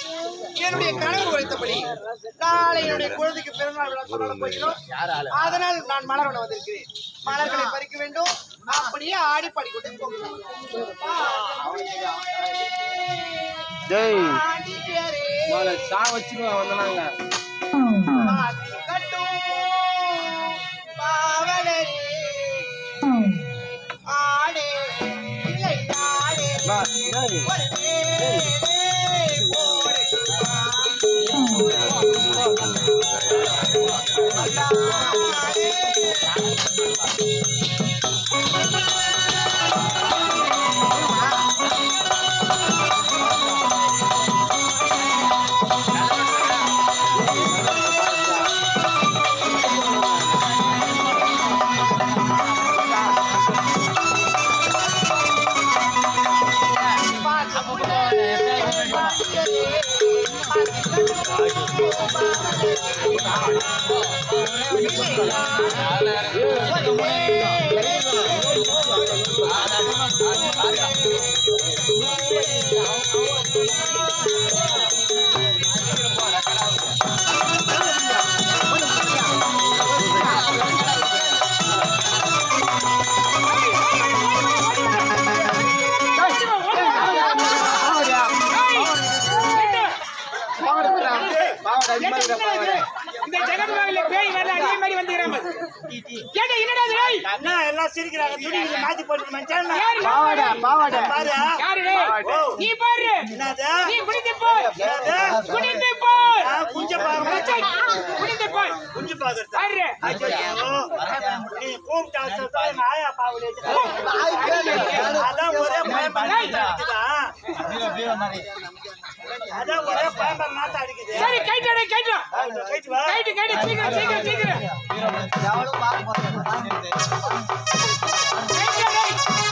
என்னுடைய கணவர் உழைத்தபடி நாளை என்னுடைய குழந்தைக்கு பிறந்தநாள் விழா கொண்டாட போகிறோம் அதனால் நான் மலர் வன வந்திருக்கிறேன் மலர்களை பறிக்க வேண்டும் அப்படியே ஆடி பாடிக்கொண்டு போகலாம் டேய் ஆடியரே, நாளை சா வச்சுருவேன் வந்தனாங்க பாத்தி கட்டும் பாவலரே, ஆடே, இலை ஆடே, வா, டேய். ஒரு வேளை ஓடை இந்த ஜெகத்காவில பேய் வரல அதே மாதிரி வந்துக்கிறாம கேட்ட என்னடா இது டேய்? என்ன எல்லாம் சிரிக்கிறாங்க துணி இதை மாத்தி போட்டு மச்சான் யாரு இது? பாவாடை பாவாடை பாரு யாரு டேய்? நீ பாரு என்னது நீ குனிந்து போய் என்னது குனிந்து போய் ஆ, குஞ்ச பாருங்க மச்சான், குனிந்து போய் குஞ்சு பாக்குறது பாரு நீ கூப்பிட்டு அவசரத்துல எங்க ஆயா பாவடி அதான் ஒரே பயம்பரம் அடிக்குதா அதான் ஒரே பயம்பரம் நாத்தம் அடிக்குது சரி கைட்டடா கைட்டா கைட்டு வா கைட்டு கைட்டு சீக்கிரம் சீக்கிரம் சீக்கிரம் கைட்டு டேய்.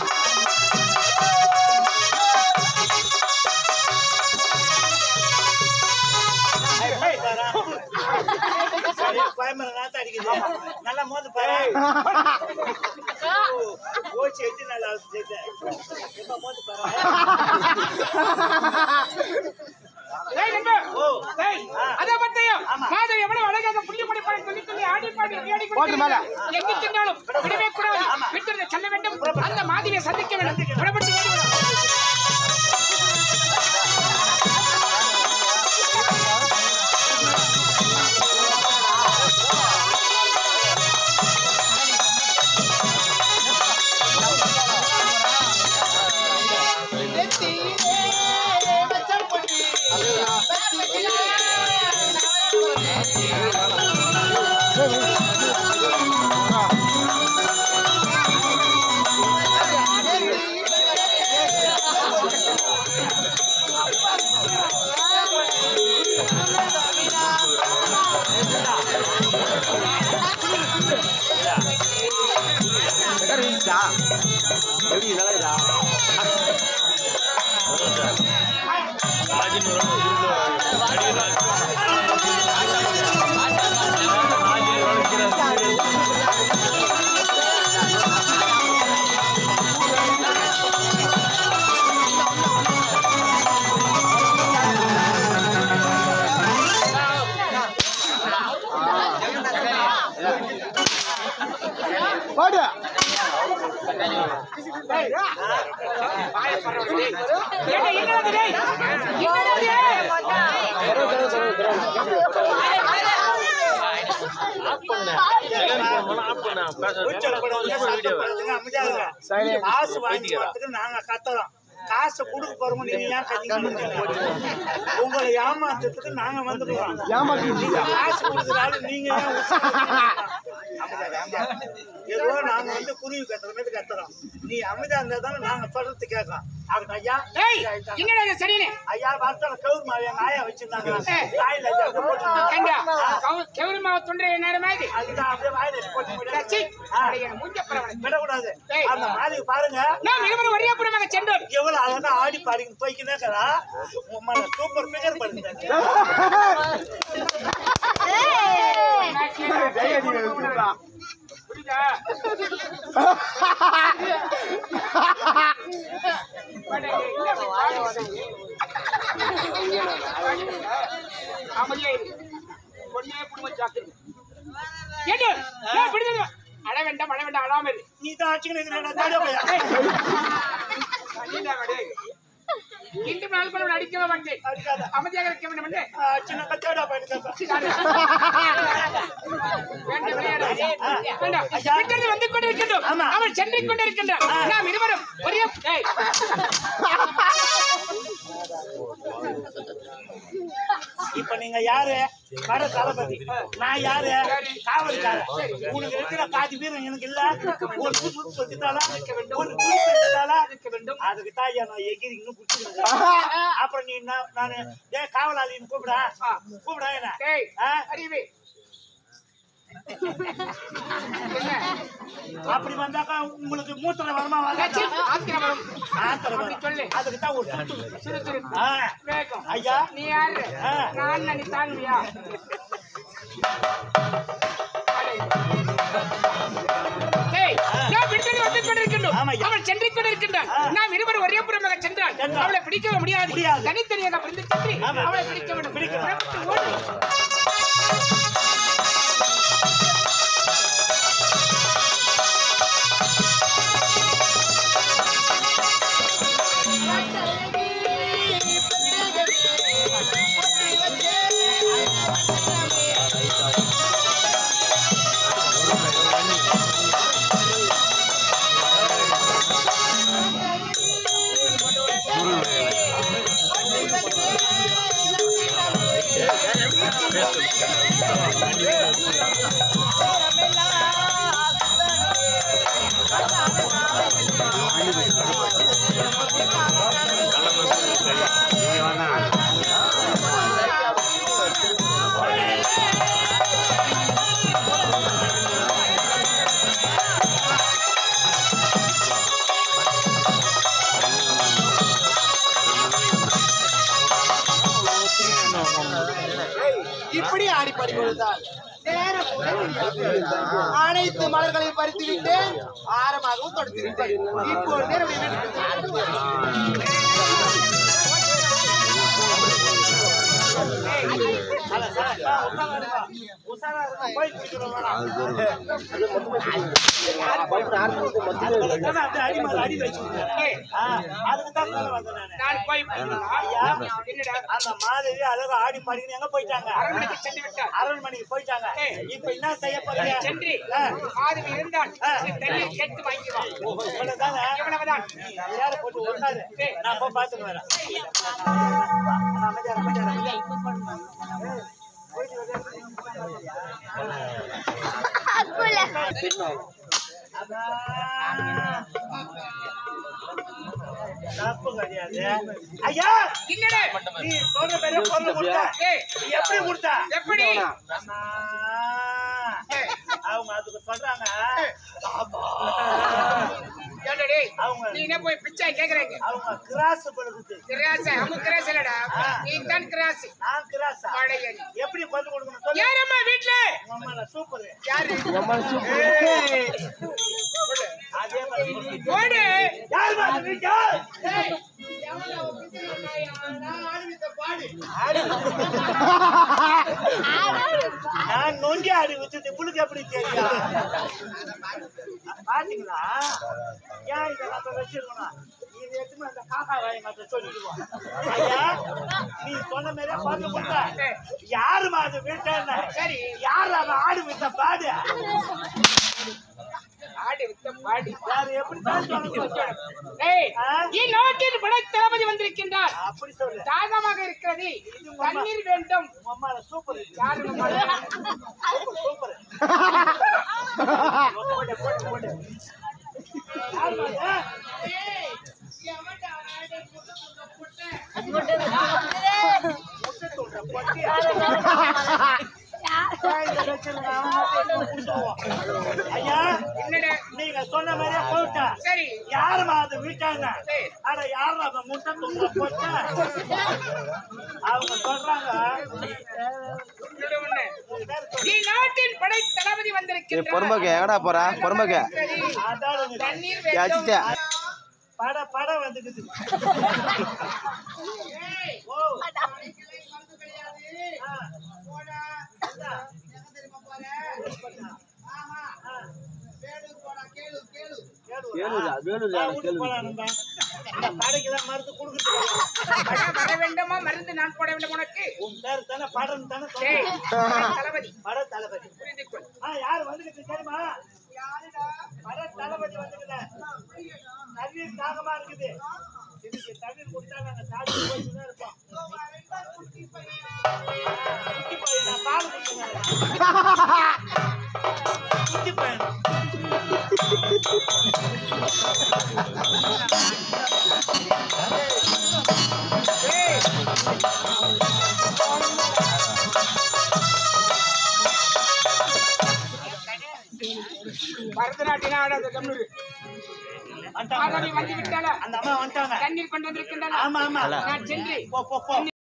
சரி, பயம்பரம் நாத்தம் அடிக்குது நல்லா மோந்து பாரு ஓச்சி எட்டு நல்லா எப்ப மோந்து பாரு டேய் நண்பா. டேய், அதான் பார்த்தியா? மாதவி எவ்வளவு அழகாக புள்ளி புள்ளி பாடி சொல்லி சொல்லி ஆடி பாடி விளையாடி கொண்டிருக்கிறாள். எங்கு சென்றாலும் விடவே கூடாது. விட்டுறது செல்ல வேண்டும். அந்த மாதிரியை சந்திக்க வேண்டும். புறப்பட்டு ஓடி வா. நெத்தியிலே மச்சம் கொண்டு வெற்றியிலே எப்படி நல்லதா பாடு ஏண்டா, என்னடா இது டேய்? என்னடா இது? கூச்சல் போடாதீங்க, சத்தம் போடாதீங்க, அமைதியா இருங்க. காசு வாங்கி போறதுக்கு நாங்க கத்துறோம் காசு கொடுக்க போறோம் நீங்க ஏன் கத்திக்கணும் உங்களை ஏமாத்துறதுக்கு நாங்க வந்துடுறோம் நீங்க காசு கொடுக்குறாரு நீங்க ஏன் உற்சாகப்படுத்தணும்? அமைதியா இரு, அமைதியா இரு. ஏதோ நாங்க வந்து குருவி கத்துற மாதிரி கத்துறோம் நீ அமைதியா இருந்தா தானே நாங்க சொல்றது கேட்கலாம் அதுக்கு ஐயா டேய், என்னடா இது சரின்னு? ஐயா வருஷம் கவுர் மாவியா நாயா வச்சிருந்தாங்க ஏய். வாயில ஐயா அப்படியே போட்டுருந்தாங்க. ஏண்டா, கவு- கெவுரு மாவு தொண்டை நேரமா இது? அதுதான் அப்படியே வாயில போட்டு சீ, விட- அட, என் மூஞ்ச பரவலை. விடக்கூடாது ஏய். அந்த மாதிரி பாருங்க நாம் இருவரும் வரியாபுரமாக சென்றோம் எவ்வளவு அழகா ஆடி பாடிக்கிட்டு போய்க்கினே இருக்கிறா உம்ம சூப்பர் பிகர் பண்ணுங்க புரியுதா? பட், இல்ல, பாடு. அமைதியா இரு பொண்ணே குடும்பம் சாக்கு கேட்டு ஏய், பிடிச்சது அழ வேண்டாம் அழ வேண்டாம் அழாம இரு நீ தான் அடிச்சுக்கணும் தாடியா பையா அடிடா, அடி. இன்று நாள் கூட அடிக்கவே மாட்டேன் அடிக்காத அமைதியாக இருக்க வேண்டும் என்று சின்ன கச்சாடா பையனுக்கு வேண்டாம், விளையாடு. வேண்டாம். விட்டது வந்து கொண்டிருக்கின்றோம் ஆமா. அவன் சென்று கொண்டிருக்கின்றான் நாம் இருவரும் ஒரே ஏய், இப்ப நீங்க யாரு வர தளபதி நான் யாரு காவல்காரன் உனக்கு இருக்கிற பாதி பேர் எனக்கு இல்ல ஒரு புது பத்திட்டாலா ஒரு புது பத்திட்டாலா இருக்க வேண்டும் அதுக்கு தான் ஐயா நான் எகிரி இன்னும் குடிச்சிருக்கேன் அப்புறம் நீ என்ன நானு ஏ காவலாளின்னு கூப்பிடா கூப்பிடா என்ன ஏய், ஆ? அறிவு என்ன அப்படி வந்தாக்கா உங்களுக்கு மூத்திர வரமா லட்சி, வந்தாக்கா ஆத்திரம் வரும். ஆத்திரம் அப்படி சொல்லு. வரும். அதுக்கு தான் ஒரு சுத்து இருக்கு. சுரு, சுரு. ஆ, வேகம். ஐயா நீ யாரு ஆ. நான் நீ தாங்குவியா ஏய், நான் விடுதலை வந்து கொண்டிருக்கின்றோம். ஆமா, ஐயா. அவள் சென்று கொண்டிருக்கின்றான். ஆ. நாம் இருவரும் ஒரே புறமாக சென்றால் சென்றால். அவளை பிடிக்கவே முடியாது முடியாது. தனித்தனியாக பிரிந்து சென்று ஆமா. அவளை பிடிக்க வேண்டும் பிடிக்கலாம். புறப்பட்டு ஓடு. இப்படி ஆடி பாடி கொடுத்தால் நேரம் அனைத்து மலர்களையும் பறித்து விட்டேன் ஆரமாகவும் தொடுத்து விட்டேன் இப்பொழுது என்னுடைய வீட்டுக்கு அல, சார், சார், உஷாரா இருப்பா. உஷாரா இருப்பா. போய் சீக்கிரம் வாடா. அதான் அப்படியே அடி மேல அடி வச்சுக்கிட்டேன். ஏய், ஆ, அதுக்கு தான் சொல்ல வந்தேன் நானு. நான் போய் ஐயா, என்னடா அந்த மாதவி அழகா ஆடி பாடிக்கின்னு எங்க போயிட்டாங்க அரண்மனைக்கு சென்று விட்டார் அரண்மனைக்கு போயிட்டாங்க ஏய். இப்ப என்ன செய்ய போறீங்க சென்று ஆ. ஆதவி இருந்தால் ஆ. தண்ணீர் கேட்டு வாங்கி வா இவ்வளவுதானே? இவ்வளவுதான் யாரை போட்டு உட்காரு. நான் போய் பார்த்துட்டு வரேன். நான் அமைதியா இரு, அமைதியா இரு, அமைதியா இரு. ஏய், போயிட்டு வரேன். அதான். தப்பு கிடையாது ஐயா என்னடா நீ சொல்ற பெரிய பொருள் கொடுத்த ஏய் நீ எப்படி கொடுத்த எப்படி அம்மா. அவங்க அதுக்கு சொல்றாங்க ஏன்டா டேய் அவங்க நீ என்ன போய் பிச்சை கேக்குறீங்க அவங்க கிராஸ் படுக்குது கிராஸ் அம்மு கிராஸ் இல்லடா நீ தான் கிராஸ் நான் கிராஸா வாடகை எப்படி பதில் கொடுக்கணும் சொல்லு யாரம்மா வீட்ல உங்க அம்மா சூப்பர் யாரு அதே மாதிரி கொடுக்கணும். ஓடு யார் மாதிரி வீட்டு ஏய் நான் நொண்டி ஆடி வச்சது உங்களுக்கு எப்படி தெரியும் பாத்தீங்களா ஏன் இதை நம்ம வச்சிருக்கணும் இது எடுத்துன்னு அந்த காக்கா வாய் மாத்த சொல்லிடுவோம் ஐயா நீ சொன்ன மாதிரியே பார்த்து கொடுத்த யாருமா அது வீட்டை சரி யார் அவன் ஆடு வித்த பாடு ஆடு வித்த பாடி யாரு எப்படி தான் சொல்லணும் ஏய் ஆ? இந்நாட்டில் படை தளபதி வந்திருக்கின்றார் அப்படி சொல்லு தாகமாக இருக்கிறது தண்ணீர் வேண்டும் உங்க அம்மால சூப்பர் யாரு நம்ம சூப்பர் போட்டு போட்டு போட்டு யாரும்மா இது? முட்டை தூண்டுற பொட்டி. ஐயா என்னடா நீங்க சொன்ன மாதிரியே போயிட்டா சரி யாருமா அது வீட்டாங்க சரி. ஆனா யாரு அந்த முட்டை தூங்க போட்ட அவங்க சொல்றாங்க இன்னொரு ஒண்ணு. இந்நாட்டில் படை தளபதி வந்திருக்கின்றார் பொறுமைக்கு எங்கடா போற பொறுமைக்கு அதான் தண்ணீர் அடிச்சிட்ட வேண்டும் பட பட வந்துக்குது ஓ ஆ. வேணுதா வேணுதா வா, வீட்டுக்கு போலாம் நண்பா. இந்த கடைக்கெல்லாம் மருந்து கொடுக்குறது வர வர வேண்டுமா மருந்து நான் போட வேண்டும் உனக்கு உன் பேர் தானே படம் தானே டேய், சொன்னேன். தளபதி பட தளபதி புரிந்து கொள் ஆ யார் வந்துகிட்டு தெரியுமா பட தளபதி வந்துக்கிட்ட தண்ணீர் தாகமா இருக்குது இதுக்கு தண்ணீர் குடிச்சா நாங்க சாப்பிட்டு போயிட்டு தான் இருப்போம் குட்டி பையன் நான் பால் குடிச்சுக்கிறேன் குட்டி பையன் பரதநாட்டியம் ஆடாத கம்னூர் வந்துட்டாங்க வந்து விட்டாளா அந்த அம்மா வந்துட்டாங்க தண்ணீர் கொண்டு வந்திருக்கின்றன ஆமா ஆமா நான் சென்று போ போ போ